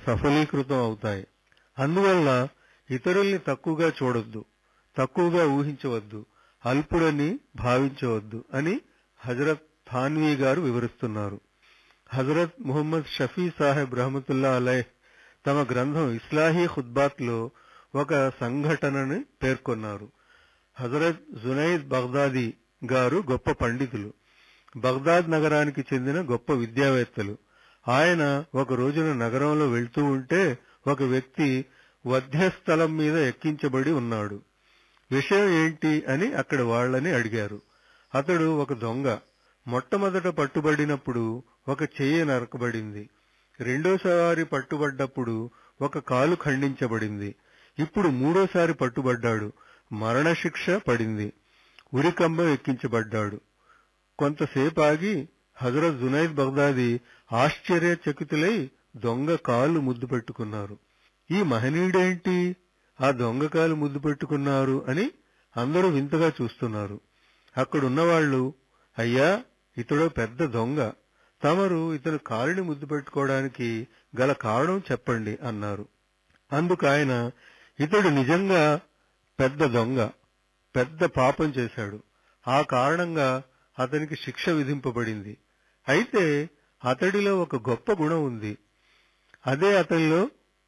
సఫలీకృతం అవుతాయి అందువల్ల ఇతరుల్ని తక్కువగా చూడొద్దు తక్కువగా ఊహించవద్దు అల్పుడని భావించవద్దు అని హజరత్ థాన్వీ గారు వివరిస్తున్నారు హజరత్ ముహమ్మద్ షఫీ సాహెబ్ రహమతుల్లా అలైహ్ తమ గ్రంథం ఇస్లాహీ ఖుద్బాత్ లో ఒక సంఘటనని పేర్కొన్నారు హజరత్ జునైద్ బగ్దాది గారు గొప్ప పండితులు బగ్దాద్ నగరానికి చెందిన గొప్ప విద్యావేత్తలు ఆయన ఒక రోజున నగరంలో వెళ్తూ ఉంటే ఒక వ్యక్తి వధ్యస్థలం మీద ఎక్కించబడి ఉన్నాడు విషయం ఏంటి అని అక్కడ వాళ్ళని అడిగారు అతడు ఒక దొంగ మొట్టమొదట పట్టుబడినప్పుడు ఒక చెయ్యి నరకబడింది రెండోసారి పట్టుబడ్డప్పుడు ఒక కాలు ఖండించబడింది ఇప్పుడు మూడోసారి పట్టుబడ్డాడు మరణశిక్ష పడింది ఉరికంబం ఎక్కించబడ్డాడు కొంతసేపు ఆగి హజరత్ జునైద్ బగ్దాది ఆశ్చర్యచకితులై దొంగ కాలు ముద్దు పెట్టుకున్నారు ఈ మహనీయుడేంటి ఆ దొంగ కాలు ముద్దు పెట్టుకున్నారు అని అందరూ వింతగా చూస్తున్నారు అక్కడున్నవాళ్లు అయ్యా ఇతడో పెద్ద దొంగ తమరు ఇతను కాలుని ముద్దు పెట్టుకోవడానికి గల కారణం చెప్పండి అన్నారు అందుకు ఆయన ఇతడు నిజంగా పెద్ద దొంగ పెద్ద పాపం చేశాడు ఆ కారణంగా అతనికి శిక్ష విధింపబడింది అయితే అతడిలో ఒక గొప్ప గుణం ఉంది అదే అతనిలో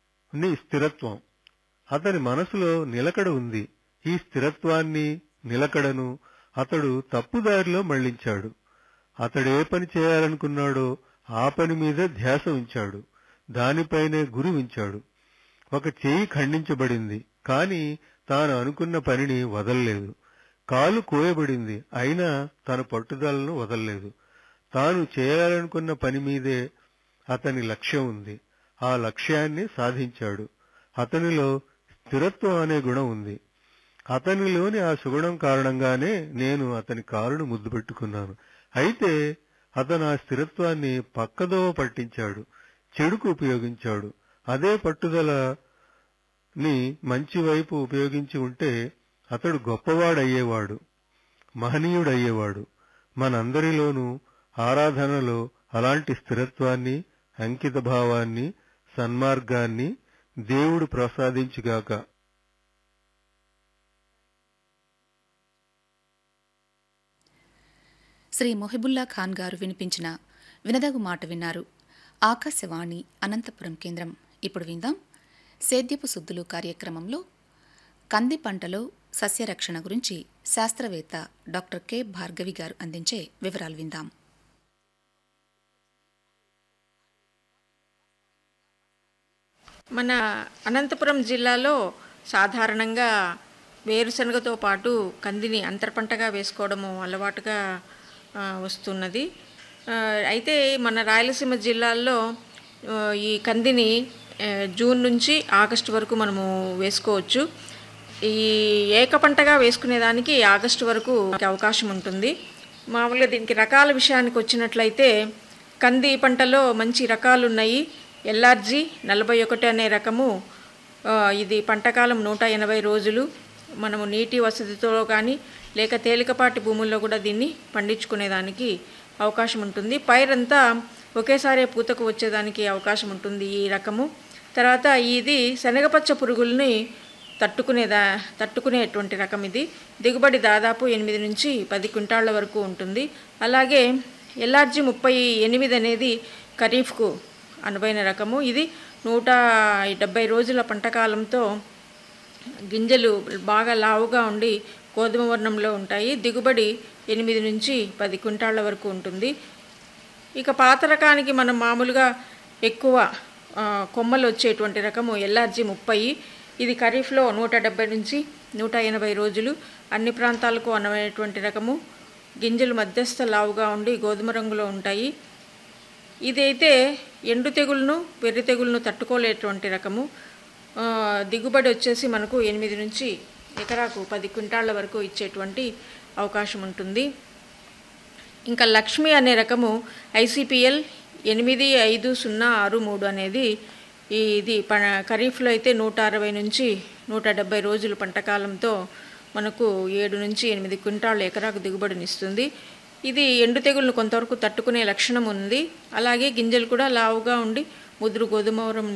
నీ స్థిరత్వం అతని మనసులో నిలకడ ఉంది ఈ స్థిరత్వాన్ని నిలకడను అతడు తప్పుదారిలో మళ్లించాడు అతడే పని చేయాలనుకున్నాడో ఆ పని మీద ధ్యాస ఉంచాడు దానిపైనే గురి ఉంచాడు ఒక చేయి ఖండించబడింది కాని తాను అనుకున్న పనిని వదల్లేదు కాలు కోయబడింది అయినా తన పట్టుదలను వదల్లేదు తాను చేయాలనుకున్న పని మీదే అతని లక్ష్యం ఉంది ఆ లక్ష్యాన్ని సాధించాడు అతనిలో స్థిరత్వం అనే గుణం ఉంది అతనిలోని ఆ సుగుణం కారణంగానే నేను అతని కారును ముద్దు పెట్టుకున్నాను అయితే అతను ఆ స్థిరత్వాన్ని పక్కదోవ పట్టించాడు చెడుకు ఉపయోగించాడు అదే పట్టుదల ని మంచి వైపు ఉపయోగించి ఉంటే అతడు గొప్పవాడయ్యేవాడు మహనీయుడయ్యేవాడు మనందరిలోనూ ఆరాధనలో అలాంటి స్థిరత్వాన్ని అంకిత భావాన్ని సన్మార్గాన్ని దేవుడు ప్రసాదించుగాక శ్రీ మొహిబుల్లా ఖాన్ గారు వినిపించిన వినదగు మాట విన్నారు ఆకాశవాణి అనంతపురం కేంద్రం ఇప్పుడు విందాం సేద్యపు సుద్దులు కార్యక్రమంలో కంది పంటలో సస్యరక్షణ గురించి శాస్త్రవేత్త డాక్టర్ కె భార్గవి గారు అందించే వివరాలు విందాం మన అనంతపురం జిల్లాలో సాధారణంగా వేరుశనగతో పాటు కందిని అంతర్పంటగా వేసుకోవడము అలవాటుగా ఆ, వస్తున్నది ఆ, అయితే మన రాయలసీమ జిల్లాల్లో ఆ, ఈ కందిని ఆ, జూన్ నుంచి ఆగస్టు వరకు మనము వేసుకోవచ్చు ఈ ఏక పంటగా వేసుకునేదానికి ఆగస్టు వరకు అవకాశం ఉంటుంది మామూలుగా దీనికి రకాల విషయానికి వచ్చినట్లయితే కంది పంటలో మంచి రకాలు ఉన్నాయి ఎల్ఆర్జీ నలభై ఒకటి అనే రకము ఆ, ఇది పంటకాలం నూట ఎనభై రోజులు మనము నీటి వసతితో కానీ లేక తేలికపాటి భూముల్లో కూడా దీన్ని పండించుకునేదానికి అవకాశం ఉంటుంది పైరంతా ఒకేసారి పూతకు వచ్చేదానికి అవకాశం ఉంటుంది ఈ రకము తర్వాత ఇది శనగపచ్చ పురుగుల్ని తట్టుకునేదా తట్టుకునేటువంటి రకం ఇది దిగుబడి దాదాపు ఎనిమిది నుంచి పది క్వింటాళ్ల వరకు ఉంటుంది అలాగే ఎల్ఆర్జీ ముప్పై ఎనిమిది అనేది ఖరీఫ్కు అనువైన రకము ఇది నూట డెబ్బై రోజుల పంటకాలంతో గింజలు బాగా లావుగా ఉండి గోధుమ వర్ణంలో ఉంటాయి దిగుబడి ఎనిమిది నుంచి పది క్వింటాళ్ల వరకు ఉంటుంది ఇక పాత రకానికి మనం మామూలుగా ఎక్కువ ఆ, కొమ్మలు వచ్చేటువంటి రకము ఎల్ఆర్జీ ముప్పై ఇది ఖరీఫ్లో నూట డెబ్బై నుంచి నూట ఎనభై రోజులు అన్ని ప్రాంతాలకు అనువైనటువంటి రకము గింజలు మధ్యస్థ లావుగా ఉండి గోధుమ రంగులో ఉంటాయి ఇదైతే ఎండు తెగులను వెర్రి తెగులను తట్టుకోలేటువంటి రకము ఆ, దిగుబడి వచ్చేసి మనకు ఎనిమిది నుంచి ఎకరాకు పది క్వింటాళ్ల వరకు ఇచ్చేటువంటి అవకాశం ఉంటుంది ఇంకా లక్ష్మి అనే రకము ఐసిపిఎల్ ఎనిమిది ఐదు సున్నా ఆరు మూడు అనేది ఈ- ఇది ప ఖరీఫ్లో అయితే నూట అరవై నుంచి నూట డెబ్బై రోజులు పంటకాలంతో మనకు ఏడు నుంచి ఎనిమిది క్వింటాళ్ళు ఎకరాకు దిగుబడినిస్తుంది ఇది ఎండు తెగులను కొంతవరకు తట్టుకునే లక్షణం ఉంది అలాగే గింజలు కూడా లావుగా ఉండి ముదురు గోధుమ రంగు